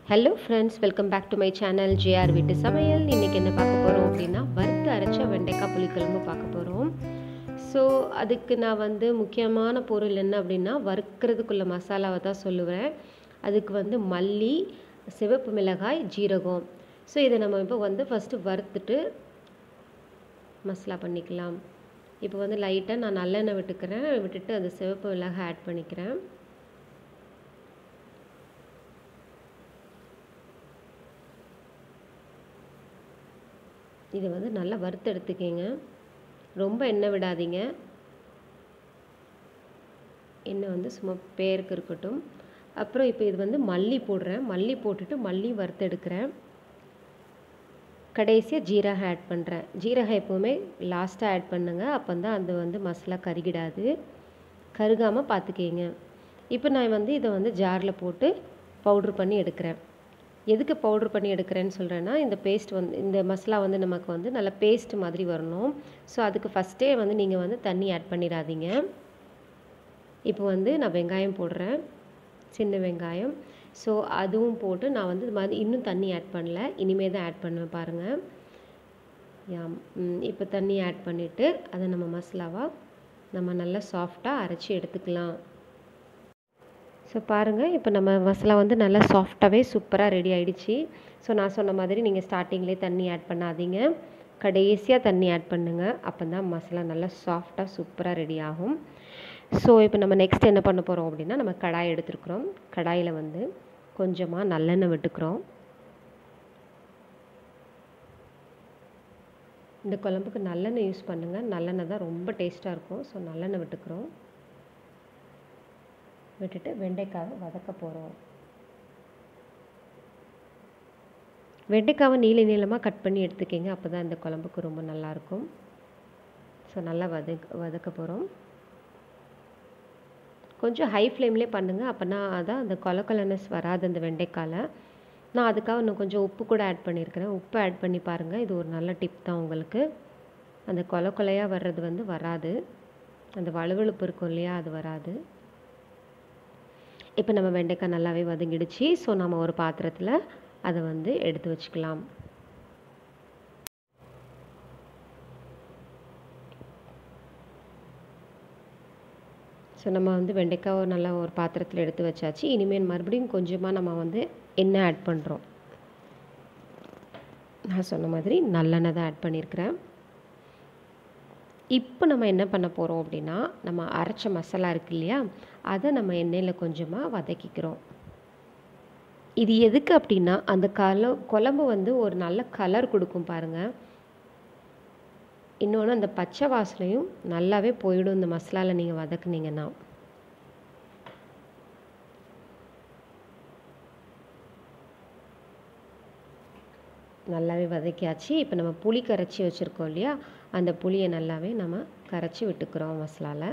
hello friends welcome back to my channel JR வீட்டு சமையல் இன்றைக்கி என்ன பார்க்க போகிறோம் அப்படின்னா வறுத்து அரைச்ச வெண்டைக்காய் புளிக்குழம்பு பார்க்க போகிறோம் ஸோ அதுக்கு நான் வந்து முக்கியமான பொருள் என்ன அப்படின்னா வறுக்கிறதுக்குள்ள மசாலாவை தான் சொல்லுவேன் அதுக்கு வந்து மல்லி சிவப்பு மிளகாய் ஜீரகம் ஸோ இதை நம்ம இப்போ வந்து ஃபஸ்ட்டு வறுத்துட்டு மசாலா பண்ணிக்கலாம் இப்போ வந்து லைட்டாக நான் நல்லெண்ணெய் விட்டுக்கிறேன் விட்டுட்டு அந்த சிவப்பு மிளகாய் ஆட் பண்ணிக்கிறேன் இது வந்து நல்லா வறுத்து எடுத்துக்கிங்க ரொம்ப எண்ணெய் விடாதீங்க எண்ணெய் வந்து சும்மா பேருக்கு இருக்கட்டும் அப்புறம் இப்போ இது வந்து மல்லி போடுறேன் மல்லி போட்டுட்டு மல்லி வறுத்து எடுக்கிறேன் கடைசியாக ஜீரகம் ஆட் பண்ணுறேன் ஜீரகம் எப்போவுமே லாஸ்ட்டாக ஆட் பண்ணுங்கள் அப்போ தான் அது வந்து மசாலா கருகிடாது கருகாமல் பார்த்துக்கிங்க இப்போ நான் வந்து இதை வந்து ஜாரில் போட்டு பவுட்ரு பண்ணி எடுக்கிறேன் எதுக்கு பவுட்ரு பண்ணி எடுக்கிறேன்னு சொல்கிறேன்னா இந்த பேஸ்ட் வந்து இந்த மசாலா வந்து நமக்கு வந்து நல்ல பேஸ்ட் மாதிரி வரணும் ஸோ அதுக்கு ஃபஸ்ட்டே வந்து நீங்கள் வந்து தண்ணி ஆட் பண்ணிடாதீங்க இப்போ வந்து நான் வெங்காயம் போடுறேன் சின்ன வெங்காயம் ஸோ அதுவும் போட்டு நான் வந்து இது மாதிரி இன்னும் தண்ணி ஆட் பண்ணல இனிமேல் தான் ஆட் பண்ணுவேன் பாருங்கள் யாம் இப்போ தண்ணி ஆட் பண்ணிவிட்டு அதை நம்ம மசாலாவாக நம்ம நல்லா சாஃப்டாக அரைச்சி எடுத்துக்கலாம் ஸோ பாருங்கள் இப்போ நம்ம மசாலா வந்து நல்லா சாஃப்டாகவே சூப்பராக ரெடி ஆகிடுச்சு ஸோ நான் சொன்ன மாதிரி நீங்கள் ஸ்டார்டிங்லேயே தண்ணி ஆட் பண்ணாதீங்க கடைசியாக தண்ணி ஆட் பண்ணுங்கள் அப்போ தான் மசாலா நல்லா சாஃப்டாக சூப்பராக ரெடி ஆகும் ஸோ இப்போ நம்ம நெக்ஸ்ட் என்ன பண்ண போகிறோம் அப்படின்னா நம்ம கடாய் எடுத்துருக்குறோம் கடாயில் வந்து கொஞ்சமாக நல்லெண்ணெய் விட்டுக்கிறோம் இந்த குழம்புக்கு நல்லெண்ணெய் யூஸ் பண்ணுங்கள் நல்லெண்ணெய் தான் ரொம்ப டேஸ்ட்டாக இருக்கும் ஸோ நல்லெண்ணெய் விட்டுக்கிறோம் விட்டுட்டு வெண்டைக்காவை வதக்க போகிறோம் வெண்டைக்காவை நீல நீளமாக கட் பண்ணி எடுத்துக்கிங்க அப்போ தான் இந்த குழம்புக்கு ரொம்ப நல்லாயிருக்கும் ஸோ நல்லா வதக்க வதக்க போகிறோம் கொஞ்சம் ஹை ஃப்ளேம்லேயே பண்ணுங்கள் அப்போனா அதான் அந்த கொல கொலனஸ் வராது அந்த வெண்டைக்காயில் நான் அதுக்காக இன்னும் கொஞ்சம் உப்பு கூட ஆட் பண்ணியிருக்கிறேன் உப்பு ஆட் பண்ணி பாருங்கள் இது ஒரு நல்ல டிப் தான் உங்களுக்கு அந்த கொல கொலையாக வர்றது வந்து வராது அந்த வலுவழுப்பு இருக்கும் இல்லையா அது வராது இப்போ நம்ம வெண்டைக்காய் நல்லாவே வதங்கிடுச்சு ஸோ நம்ம ஒரு பாத்திரத்தில் அதை வந்து எடுத்து வச்சுக்கலாம் ஸோ நம்ம வந்து வெண்டைக்காவை நல்லா ஒரு பாத்திரத்தில் எடுத்து வச்சாச்சு இனிமேல் மறுபடியும் கொஞ்சமாக நம்ம வந்து எண்ணெய் ஆட் பண்ணுறோம் நான் சொன்ன மாதிரி நல்லெண்ணெய் தான் ஆட் பண்ணியிருக்கிறேன் இப்போ நம்ம என்ன பண்ண போகிறோம் அப்படின்னா நம்ம அரைச்ச மசாலா இருக்கு இல்லையா அதை நம்ம எண்ணெயில் கொஞ்சமாக வதக்கிக்கிறோம் இது எதுக்கு அப்படின்னா அந்த கல குழம்பு வந்து ஒரு நல்ல கலர் கொடுக்கும் பாருங்கள் இன்னொன்று அந்த பச்சை வாசனையும் நல்லாவே போயிடும் இந்த மசாலாவில் நீங்கள் வதக்குனீங்கன்னா நல்லாவே வதக்கியாச்சு இப்போ நம்ம புளி கரைச்சி வச்சுருக்கோம் இல்லையா அந்த புளியை நல்லாவே நம்ம கரைச்சி விட்டுக்கிறோம் மசாலாவில்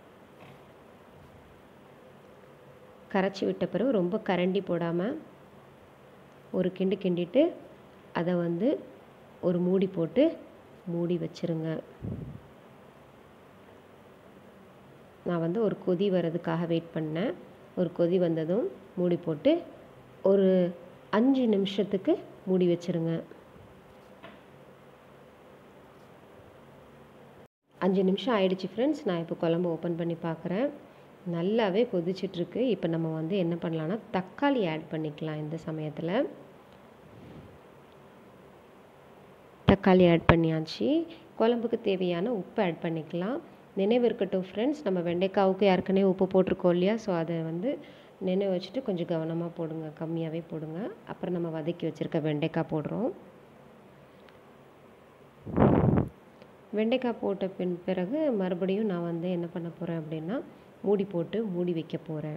கரைச்சி விட்ட பிறகு ரொம்ப கரண்டி போடாமல் ஒரு கிண்டு கிண்டிட்டு அதை வந்து ஒரு மூடி போட்டு மூடி வச்சுருங்க நான் வந்து ஒரு கொதி வர்றதுக்காக வெயிட் பண்ணேன் ஒரு கொதி வந்ததும் மூடி போட்டு ஒரு அஞ்சு நிமிஷத்துக்கு மூடி வச்சுருங்க அஞ்சு நிமிஷம் ஆயிடுச்சு ஃப்ரெண்ட்ஸ் நான் இப்போ குழம்பு ஓப்பன் பண்ணி பார்க்குறேன் நல்லாவே கொதிச்சிட்ருக்கு இப்போ நம்ம வந்து என்ன பண்ணலான்னா தக்காளி ஆட் பண்ணிக்கலாம் இந்த சமயத்தில் தக்காளி ஆட் பண்ணியாச்சு குழம்புக்கு தேவையான உப்பு ஆட் பண்ணிக்கலாம் நினைவு இருக்கட்டும் ஃப்ரெண்ட்ஸ் நம்ம வெண்டைக்காவுக்கு ஏற்கனவே உப்பு போட்டிருக்கோம் இல்லையா ஸோ அதை வந்து நினைவு வச்சுட்டு கொஞ்சம் கவனமாக போடுங்க கம்மியாகவே போடுங்க அப்புறம் நம்ம வதக்கி வச்சுருக்க வெண்டைக்காய் போடுறோம் வெண்டைக்காய் போட்ட பின் பிறகு மறுபடியும் நான் வந்து என்ன பண்ண போகிறேன் அப்படின்னா மூடி போட்டு மூடி வைக்க போகிறேன்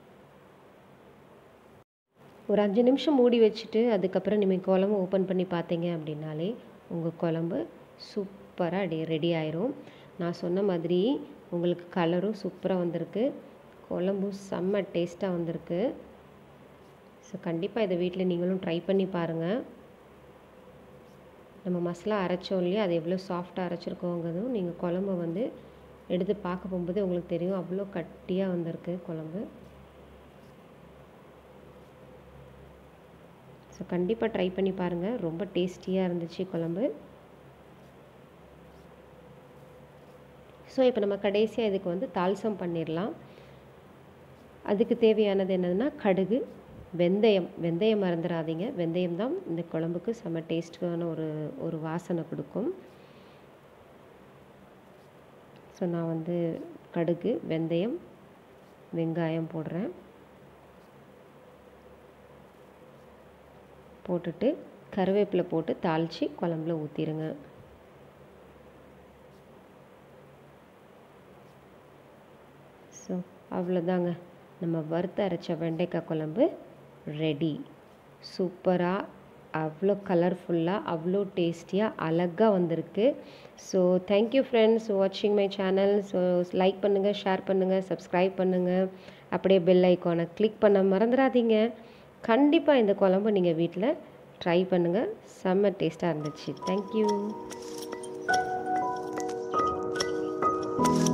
ஒரு அஞ்சு நிமிஷம் மூடி வச்சுட்டு அதுக்கப்புறம் நீங்கள் குழம்பு ஓப்பன் பண்ணி பார்த்தீங்க அப்படின்னாலே உங்கள் குழம்பு சூப்பராக ரெடி ரெடி ஆயிரும் நான் சொன்ன மாதிரி உங்களுக்கு கலரும் சூப்பராக வந்திருக்கு குழம்பும் செம்ம டேஸ்ட்டாக வந்திருக்கு ஸோ கண்டிப்பாக இதை வீட்டில் நீங்களும் ட்ரை பண்ணி பாருங்கள் நம்ம மசாலா அரைச்சோம் இல்லையா அது எவ்வளோ சாஃப்டாக அரைச்சிருக்கோங்கிறதும் நீங்கள் குழம்பு வந்து எடுத்து பார்க்க போகும்போது உங்களுக்கு தெரியும் அவ்வளோ கட்டியாக வந்திருக்கு குழம்பு ஸோ கண்டிப்பாக ட்ரை பண்ணி பாருங்கள் ரொம்ப டேஸ்டியாக இருந்துச்சு குழம்பு ஸோ இப்போ நம்ம கடைசியாக இதுக்கு வந்து தால்சம் பண்ணிடலாம் அதுக்கு தேவையானது என்னதுன்னா கடுகு வெந்தயம் வெந்தயம் மறந்துடாதீங்க வெந்தயம் தான் இந்த குழம்புக்கு செம்ம டேஸ்ட்டான ஒரு ஒரு வாசனை கொடுக்கும் ஸோ நான் வந்து கடுகு வெந்தயம் வெங்காயம் போடுறேன் போட்டுட்டு கருவேப்பிலை போட்டு தாளித்து குழம்புல ஊற்றிடுங்க ஸோ அவ்வளோதாங்க நம்ம வறுத்து அரைச்ச வெண்டைக்காய் குழம்பு ரெடி சூப்பராக அவ்வளோ கலர்ஃபுல்லாக அவ்வளோ டேஸ்டியாக அழகாக வந்திருக்கு ஸோ தேங்க்யூ ஃப்ரெண்ட்ஸ் வாட்சிங் மை சேனல் ஸோ லைக் பண்ணுங்கள் ஷேர் பண்ணுங்கள் சப்ஸ்கிரைப் பண்ணுங்கள் அப்படியே பெல் ஐக்கானை கிளிக் பண்ண மறந்துடாதீங்க கண்டிப்பாக இந்த குழம்பு நீங்கள் வீட்டில் ட்ரை பண்ணுங்கள் செம்ம டேஸ்ட்டாக இருந்துச்சு தேங்க்யூ